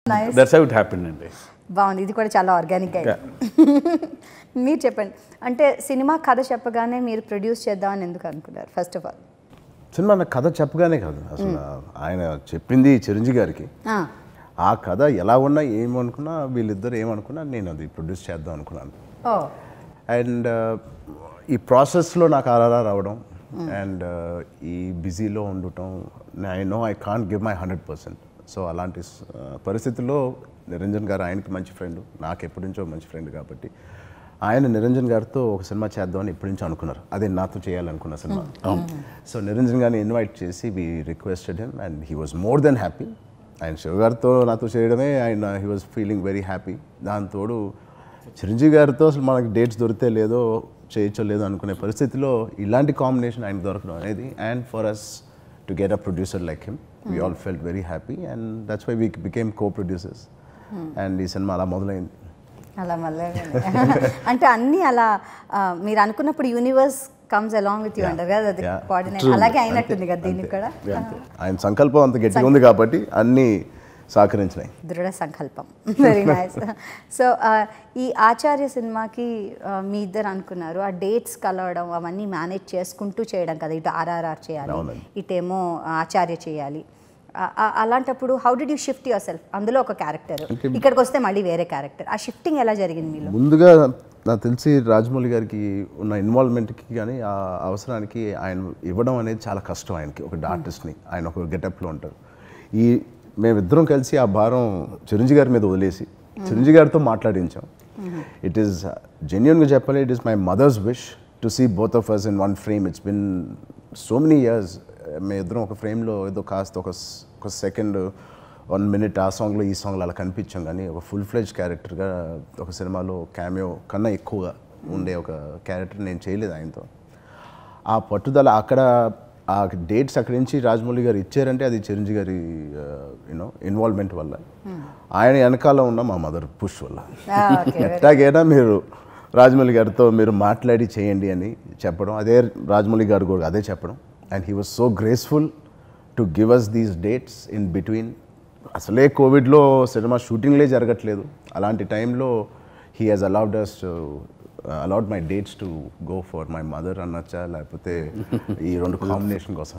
Nice that's how it happen అండి బాగుంది ఇది కూడా చాలా ఆర్గానిక్ అయింది మీరు చెప్పండి అంటే సినిమా కథ చెప్పగానే మీరు ప్రొడ్యూస్ చేద్దామని ఎందుకు అనుకున్నారు ఫస్ట్ ఆఫ్ ఆల్ సినిమా నాకు కథ చెప్పగానే కాదు అసలు ఆయన చెప్పింది చిరంజీవి గారికి ఆ కథ ఎలా ఉన్నా ఏమనుకున్నా వీళ్ళిద్దరు ఏమనుకున్నా నేను అది ప్రొడ్యూస్ చేద్దాం అనుకున్నాను ఓ అండ్ ఈ ప్రాసెస్లో నాకు ఆర్ఆర్ రావడం అండ్ ఈ బిజీలో ఉండటం I know I can't give my hundred percent so అలాంటి uh, పరిస్థితుల్లో నిరంజన్ గారు ఆయనకి మంచి ఫ్రెండ్ నాకు ఎప్పటి నుంచో మంచి ఫ్రెండ్ కాబట్టి ఆయన నిరంజన్ గారితో ఒక సినిమా చేద్దామని ఎప్పటి నుంచో అనుకున్నారు అదే నాతో చేయాలనుకున్న సినిమా సో నిరంజన్ గారిని ఇన్వైట్ చేసి we requested him and he was more than happy ఆయన శివ గారితో నాతో చేయడమే ఆయన he was feeling very happy దాంతోడు చిరంజీవి గారితో అసలు మనకి డేట్స్ దొరికితే లేదో చేయొచ్చో లేదో అనుకునే పరిస్థితిలో ఇలాంటి కాంబినేషన్ ఆయన దొరకడం అనేది and for us to get a producer like him we all felt very happy and that's why we became co producers and ఈ సినిమా అలా మొదలైంది అలా మళ్ళీ అంటే అన్నీ అలా ఆ, మీరు అనుకున్నప్పుడు universe comes along with you అంటారు కదా అది Yeah. Coordinate True. అలాగే అయినట్టుంది కదా దీనికి కూడా అంతే. ఆయన సంకల్పం అంత గట్టిగా ఉంది కాబట్టి అన్నీ సహకరించినాయి దృఢ సంకల్పం వెరీ నైస్ సో ఈ ఆచార్య సినిమాకి ఆ, మీ ఇద్దరు అనుకున్నారు ఆ డేట్స్ కలవడం అవన్నీ మేనేజ్ చేసుకుంటూ చేయడం కదా ఇటు ఆర్ఆర్ఆర్ చేయాలి అవునండి. ఇటేమో ఆచార్య చేయాలి ఆ- ఆ- అలాంటప్పుడు how did you shift yourself అందులో ఒక క్యారెక్టర్ ఇక్కడికి వస్తే మళ్ళీ వేరే క్యారెక్టర్ ఆ షిఫ్టింగ్ ఎలా జరిగింది మీలో ముందుగా నాకు తెలిసి రాజమౌళి గారికి ఉన్న ఇన్వాల్వ్మెంట్కి కానీ ఆ అవసరానికి ఆయన ఇవ్వడం అనేది చాలా కష్టం ఆయనకి ఒక ఆర్టిస్ట్ని ఆయన ఒక గెటప్లో ఉంటారు ఈ మేమిద్దరం కలిసి ఆ భారం చిరంజీవి గారి మీద వదిలేసి చిరంజీవి గారితో మాట్లాడించాం ఇట్ ఈస్ జెన్యున్గా చెప్పాలి it is my mother's wish to see both of us in one frame it's been so many years మేము ఇద్దరం ఒక ఫ్రేమ్లో ఏదో కాస్త ఒక స్- ఒక సెకండ్ వన్ మినిట్ ఆ సాంగ్లో ఈ సాంగ్లో అలా కనిపించాం కానీ ఒక ఫుల్ ఫ్లెజ్ క్యారెక్టర్గా ఒక సినిమాలో క్యామియో కన్నా ఎక్కువగా ఉండే ఒక క్యారెక్టర్ నేను చేయలేదు ఆయనతో ఆ పట్టుదల అక్కడ ఆ డేట్స్ అక్కడి నుంచి రాజమౌళి గారు ఇచ్చారంటే అది చిరంజీవి గారి యూనో ఇన్వాల్వ్మెంట్ వల్ల ఆయన వెనకాల ఉన్న మా మదర్ పుష్ వల్ల ఓకే ఎట్లాగైనా మీరు రాజమౌళి గారితో మీరు మాట్లాడి చేయండి అని చెప్పడం అదే రాజమౌళి గారు కూడా అదే చెప్పడం and he was so graceful to give us these dates in between అసలే కోవిడ్లో సినిమా షూటింగ్లే జరగట్లేదు అలాంటి టైంలో he has allowed us to allowed my dates to go for my mother అనొచ్చా లేకపోతే ఈ రెండు కాంబినేషన్ కోసం